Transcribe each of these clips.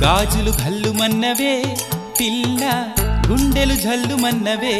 గాజులు మన్నవే పిల్ల గుండెలు జల్లుమన్నవే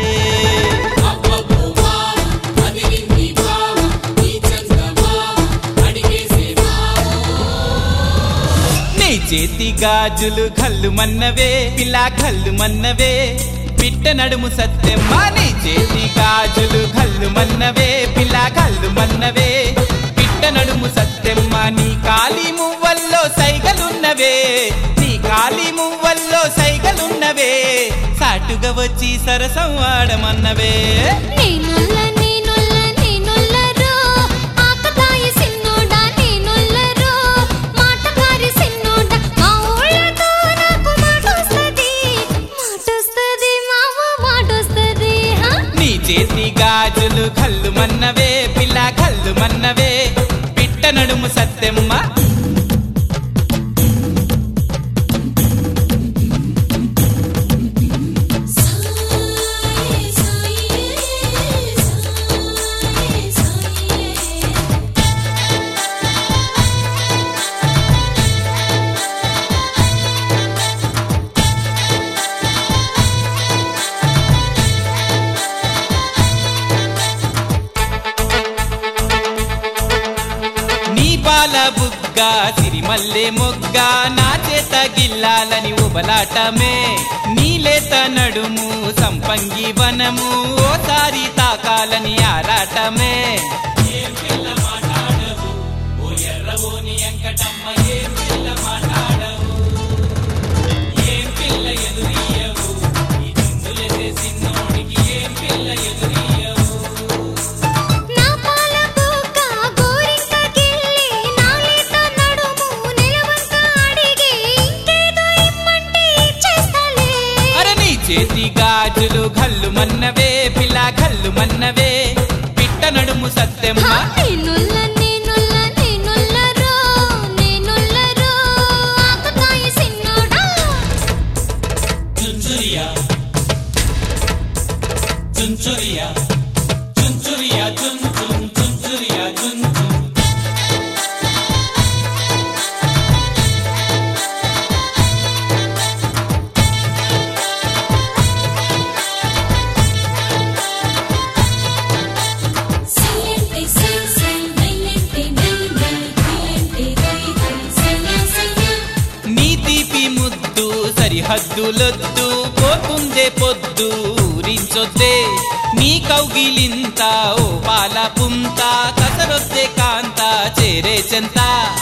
నీ చేతి గాజులు మన్నవే పిల్ల మన్నవే పిట్ట నడుము సత్యమ్మ నీ చేతి గాజులు మన్నవే పిల్ల మన్నవే పిట్ట నడుము సత్యమ్మ నీ కాలి మువ్వల్లో సైగలున్నవే నీ కాలి మువ్వల్లో సైగలున్నవే సాటుగా వచ్చి సరసం ఆడమన్నవే నేనుల్ల నేనుల్ల నేనుల్లరో ఆకతాయి సిన్నోడా నేనుల్లరో మాటకారి సిన్నోడా మా ఊళ్ళతో నాకు మాటొస్తది మాటొస్తది మావ మాటొస్తది హా నీ చేతి గాజులు మన్నవే పిల్ల మన్నవే పిట్ట నడుము సత్యమ్మ సాయి సాయి సాయి సాయి నీ పాల బుగ్గ సిరిమల్లె మొగ్గ నా చేత గిల్లాలని ఉబలాటమే నీలేత నడుము సంపంగి వనము ఓసారి తాకాలని ఆరాటమే నా పాల బుగ్గ గోరింక గిల్లి నాలేత నడుము నిలవంక అడిగి ఇంకేదో ఇమ్మంటే ఇచ్చేస్తాలే అరే నీ చేతి గాజులు మన్నవే పిల్ల మన్నవే పిట్ట నడుము సత్యమ్మ నేనుల్ల నేనుల్ల నేనుల్లరో నేనుల్లరో ఆకతాయి సిన్నోడా చుంచురియా చుంచురియా చుంచురియా చున్ చున్ చుంచురియా చున్ చున్ సైలెంటే సై సై నైలెంటే నై నై థిలెంటే థై థై సయ్యా సయ్యా నీ తీపి ముద్దు సరిహద్దులొద్దు పోతుందే పొద్దు ఊరించొద్దే నీ కౌగిలింత ఓ పాల పుంత కసరొద్దే కాంత చేరే చెంత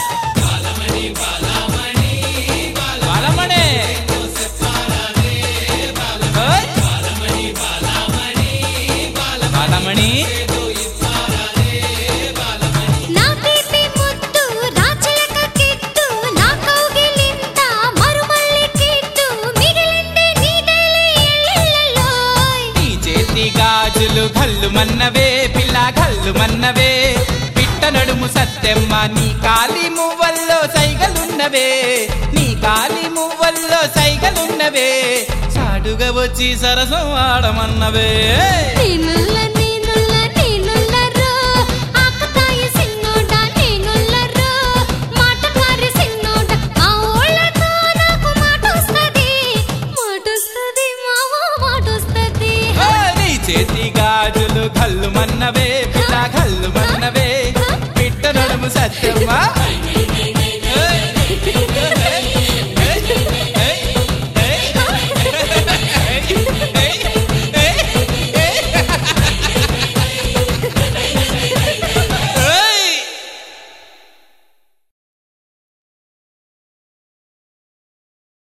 బాలమణే ఓయ్! బాలమణి నా తీపి ముద్దు రాచలక కిట్టు నా కౌగిలింత మరుమల్లి కిట్టు మిగిలింది నీదేలే ఎల్లెల్లోయ్ నీ చేతి గాజులు మన్నవే పిల్ల మన్నవే పిట్ట నడుము సత్యమ్మ నీ కాలి మువ్వల్లో సైగలున్నవే నీ కాలి మువ్వల్లో సైగలున్నవే సాడుగా వచ్చి సరసం ఆడమన్నవే నేనుల్ల నేనుల్ల నేనుల్లరో ఆకతాయి సిన్నోడా నేనుల్లరో మాటకారి సిన్నోడా ఆ ఊళ్ళతో నాకు మాటొస్తది మాటొస్తది మావ మాటొస్తది ఓ, నీ చేతి గాజులు మన్నవే పిల్ల మన్నవే పిట్ట నడుము సత్యమ్మ